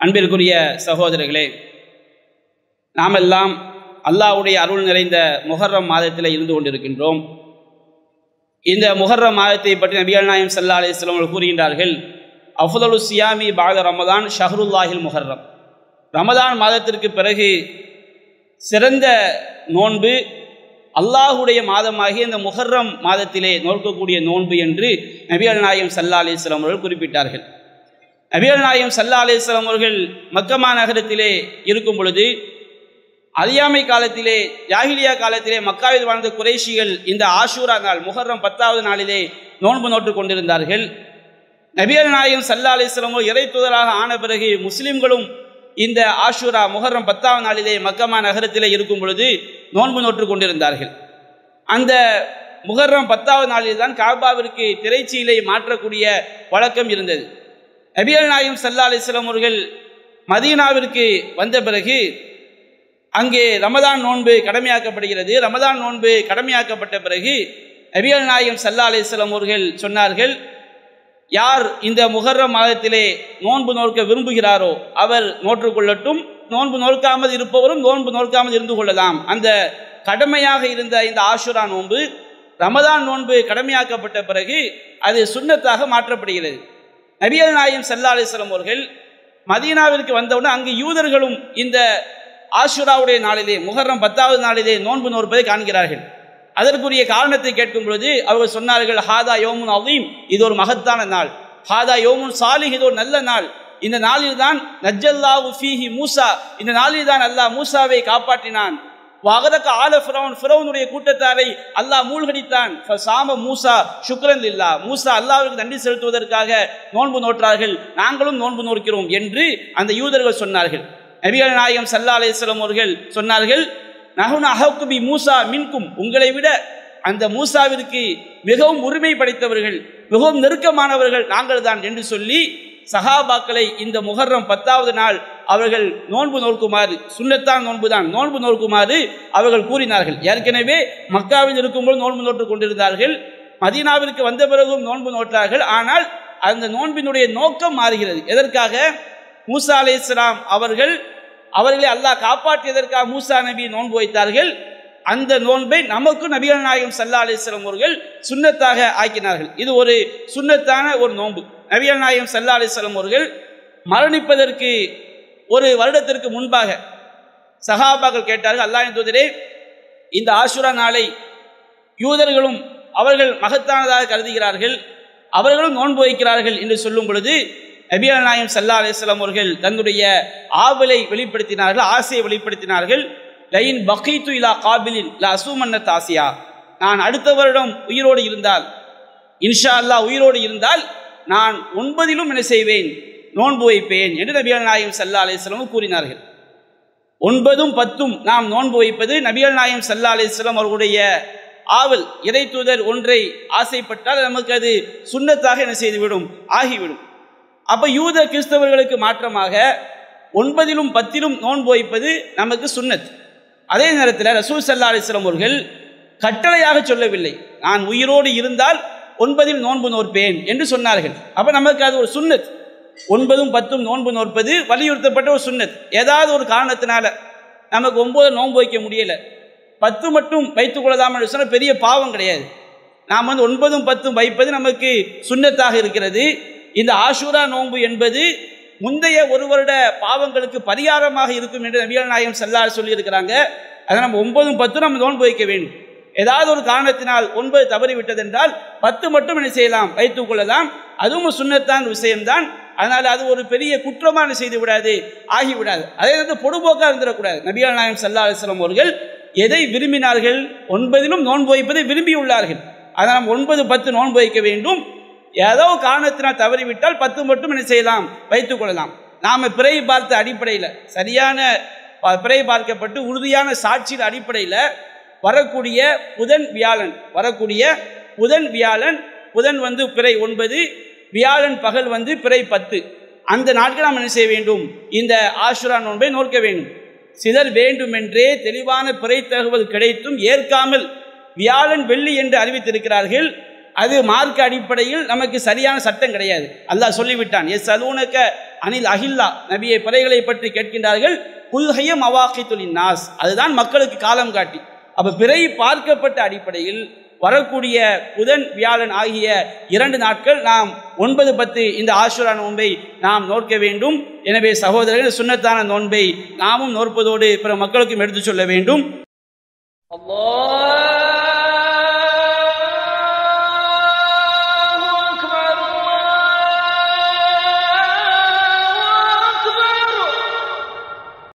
அன்பிற்குரிய சகோதரர்களே நாமெல்லாம் அல்லாஹ்வுடைய அருள் நிறைந்த முஹர்ரம் மாதத்தில் இருந்து கொண்டிருக்கின்றோம் இந்த முஹர்ரம் மாதத்தை பற்றி நபிகள் நாயம் சல்லா அலிஸ்லாம் அவர்கள் கூறுகின்றார்கள் அஃதலு சியாமி பாக ரமதான் ஷஹருல்லாஹில் முஹர்ரம் ரமதான் மாதத்திற்கு பிறகு சிறந்த நோன்பு அல்லாஹுடைய மாதமாகிய இந்த முஹர்ரம் மாதத்திலே நோக்கக்கூடிய நோன்பு என்று நபிகள் நாயம் சல்லா அலிஸ்லாம் அவர்கள் குறிப்பிட்டார்கள் நபிகள் நாயம் சல்லா அலிஸ்லாம் அவர்கள் மக்கமா நகரத்திலே இருக்கும் பொழுது அறியாமை காலத்திலே ஜாகிலியா காலத்திலே மக்காவில் வாழ்ந்த குறைஷிகள் இந்த ஆஷூரா நாள் முஹர்ரம் பத்தாவது நாளிலே நோன்பு நோட்டு கொண்டிருந்தார்கள் நபிகள் நாயகம் சல்லா அலிஸ்லாமோ இறை தூதராக ஆன பிறகு முஸ்லிம்களும் இந்த ஆஷூரா முஹர்ரம் பத்தாவது நாளிலே மக்கமா நகரத்திலே இருக்கும் பொழுது நோன்பு நோட்டு கொண்டிருந்தார்கள் அந்த முஹர்ரம் பத்தாவது நாளில் தான் காபாவிற்கு திரைச்சீலை மாற்றக்கூடிய வழக்கம் இருந்தது நபிகள் நாயகம் சல்லா அலிஸ்லாம் அவர்கள் மதீனாவிற்கு வந்த பிறகு அங்கே ரமதான் நோன்பு கடமையாக்கப்படுகிறது ரமதான் நோன்பு கடமையாக்கப்பட்ட பிறகு நபிகள் நாயகம் சல்லா அலிஸ்லாம் அவர்கள் சொன்னார்கள் யார் இந்த முகர்ரம் மாதத்திலே நோன்பு நோக்க விரும்புகிறாரோ அவர் நோற்றுக்கொள்ளட்டும் நோன்பு நோக்காமல் இருப்பவரும் நோன்பு நோக்காமல் இருந்து கொள்ளலாம் அந்த கடமையாக இருந்த இந்த ஆஷுரா நோன்பு ரமதான் நோன்பு கடமையாக்கப்பட்ட பிறகு அது சுண்ணத்தாக மாற்றப்படுகிறது நபிகள் நாயம் சல்லா அலிஸ்லாம் அவர்கள் மதீனாவிற்கு வந்தவுடன் அங்கு யூதர்களும் இந்த ஆஷுராவுடைய நாளிலே முகர்ரம் பத்தாவது நாளிலே நோன்பு நோற்பதை காண்கிறார்கள் அதற்குரிய காரணத்தை கேட்கும் பொழுது அவர்கள் சொன்னார்கள் ஹாதா யோமுன் அவீம் இது ஒரு மகத்தான நாள் ஹாதா யோமுன் சாலிஹ் இது ஒரு நல்ல நாள் இந்த நாளில் தான் நஜ்ஜல்லாஹு ஃபீஹி மூசா இந்த நாளில் தான் அல்லாஹ் மூசாவை காப்பாற்றினான் வகதக்க ஆல ஃபிரௌன் ஃபிரௌனுடைய கூட்டத்தாரை அல்லாஹ் மூழ்கடித்தான் சாம மூசா சுக்ரன் இல்லா மூசா அல்லாஹ்வுக்கு நன்றி செலுத்துவதற்காக நோன்பு நோற்றார்கள் நாங்களும் நோன்பு நோக்கிறோம் என்று அந்த யூதர்கள் சொன்னார்கள் நபிகள் நாயகம் சல்லா அலிஸ்லாம் அவர்கள் சொன்னார்கள் நகுன் அஹக்குபி மூசா மின்கும் உங்களை விட அந்த மூசாவிற்கு மிகவும் உரிமை படைத்தவர்கள் மிகவும் நெருக்கமானவர்கள் நாங்கள் தான் என்று சொல்லி சஹாபாக்களை இந்த முகர்ரம் பத்தாவது நாள் அவர்கள் நோன்பு நோக்குமாறு சுண்ணத்தான் நோன்பு தான் நோன்பு நோக்குமாறு அவர்கள் கூறினார்கள் ஏற்கனவே மக்காவில் இருக்கும்போது நோன்பு நோட்டு கொண்டிருந்தார்கள் மதீனாவிற்கு வந்த பிறகும் நோன்பு நோட்டார்கள் ஆனால் அந்த நோன்பினுடைய நோக்கம் மாறுகிறது எதற்காக மூசா அலை இஸ்லாம் அவர்கள் அவர்களை அல்லாஹ் காப்பாற்றியதற்காக மூசா நபி நோன்பு வைத்தார்கள் அந்த நோன்பை நமக்கு நபிகள் நாயகம் சல்லா அலிஸ்லாம் அவர்கள் சுண்ணத்தாக ஆக்கினார்கள் இது ஒரு சுண்ணத்தான ஒரு நோன்பு நபிகள் நாயகம் சல்லா அலிஸ்லாம் அவர்கள் மரணிப்பதற்கு ஒரு வருடத்திற்கு முன்பாக சஹாபாக்கள் கேட்டார்கள் அல்லாஹின் தூதரே இந்த ஆசுரா நாளை யூதர்களும் அவர்கள் மகத்தானதாக கருதுகிறார்கள் அவர்களும் நோன்பு வைக்கிறார்கள் என்று சொல்லும் பொழுது நபிகள் நாயம் சல்லா அலிஸ்லாம் அவர்கள் தன்னுடைய ஆவலை வெளிப்படுத்தினார்கள் ஆசையை வெளிப்படுத்தினார்கள் லைன் பக்கீத்து இலா காபிலின் லா அசூமன்ன தாசியா நான் அடுத்த வருடம் உயிரோடு இருந்தால் இன்ஷா அல்லா உயிரோடு இருந்தால் நான் ஒன்பதிலும் என்ன செய்வேன் நோன்பு வைப்பேன் என்று நபிகள் நாயம் சல்லா அலிஸ்லாம் கூறினார்கள் ஒன்பதும் பத்தும் நாம் நோன்பு வைப்பது நபிகள் நாயம் சல்லா அலிஸ்லாம் அவர்களுடைய ஆவல் இறை தூதர் ஒன்றை ஆசைப்பட்டால் நமக்கு அது சுண்ணத்தாக என்ன செய்துவிடும் ஆகிவிடும் அப்ப யூத கிறிஸ்தவர்களுக்கு மாற்றமாக ஒன்பதிலும் பத்திலும் நோன்பு வைப்பது நமக்கு சுண்ணத் அதே நேரத்தில் ரசூல் சல்லா அலிஸ்லாம் அவர்கள் கட்டளையாக சொல்லவில்லை நான் உயிரோடு இருந்தால் ஒன்பதில் நோன்பு நோற்பேன் என்று சொன்னார்கள் அப்ப நமக்கு அது ஒரு சுண்ணத் ஒன்பதும் பத்தும் நோன்பு நோற்பது வலியுறுத்தப்பட்ட ஒரு சுண்ணத் ஏதாவது ஒரு காரணத்தினால நமக்கு ஒன்பது நோன்பு வைக்க முடியல பத்து மட்டும் வைத்துக் கொள்ளலாம் என்று சொன்ன பெரிய பாவம் கிடையாது நாம் வந்து ஒன்பதும் பத்தும் வைப்பது நமக்கு சுண்ணத்தாக இருக்கிறது இந்த ஆஷூரா நோன்பு என்பது முந்தைய ஒரு வருட பாவங்களுக்கு பரிகாரமாக இருக்கும் என்று நபிகள் நாயகம் செல்லார் சொல்லியிருக்கிறாங்க அதை நம்ம ஒன்பதும் பத்தும் நம்ம நோன்பு வைக்க வேண்டும் ஏதாவது ஒரு காரணத்தினால் ஒன்பது தவறி விட்டதென்றால் பத்து மட்டும் என்ன செய்யலாம் வைத்துக் கொள்ளலாம் அதுவும் சுண்ணத்தான் விஷயம்தான் அதனால் அது ஒரு பெரிய குற்றமான செய்து விடாது ஆகிவிடாது அதே வந்து பொடுபோக்காக இருந்துடக்கூடாது நபிகள் நாயகம் சல்லா அலிஸ்லாம் அவர்கள் எதை விரும்பினார்கள் ஒன்பதிலும் நோன்பு வைப்பதை விரும்பியுள்ளார்கள் அதனால் நாம் ஒன்பது பத்து நோன்பு வைக்க வேண்டும் ஏதோ காரணத்தினால் தவறிவிட்டால் பத்து மட்டும் என்ன செய்யலாம் வைத்துக் கொள்ளலாம் நாம் பிறை பார்த்த அடிப்படையில் சரியான பிறை பார்க்கப்பட்டு உறுதியான சாட்சியின் அடிப்படையில் வரக்கூடிய புதன் வியாழன் வரக்கூடிய புதன் வியாழன் புதன் வந்து பிறை ஒன்பது வியாழன் பகல் வந்து பிறை பத்து அந்த நாட்கள் நாம் என்ன செய்ய வேண்டும் இந்த ஆசுரா நோன்பை நோக்க வேண்டும் சிலர் வேண்டுமென்றே தெளிவான பிறை தகவல் கிடைத்தும் ஏற்காமல் வியாழன் வெள்ளி என்று அறிவித்திருக்கிறார்கள் அது மார்க்க அடிப்படையில் நமக்கு சரியான சட்டம் கிடையாது அல்லாஹ் சொல்லிவிட்டான் எஸ் அலூனக்க அனில் அஹில்லா நபியை பிறைகளை பற்றி கேட்கின்றார்கள் குல்ஹையம் அவாக்கித்துலின் நாஸ் அதுதான் மக்களுக்கு காலம் காட்டி அப்ப பிறை பார்க்கப்பட்ட அடிப்படையில் வரக்கூடிய புதன் வியாழன் ஆகிய இரண்டு நாட்கள் நாம் ஒன்பது பத்து இந்த ஆசுரா நோன்பை நாம் நோக்க வேண்டும் எனவே சகோதரர்கள் சுன்னத்தான நோன்பை நாமும் நோற்பதோடு பிற மக்களுக்கும் எடுத்துச் சொல்ல வேண்டும் الله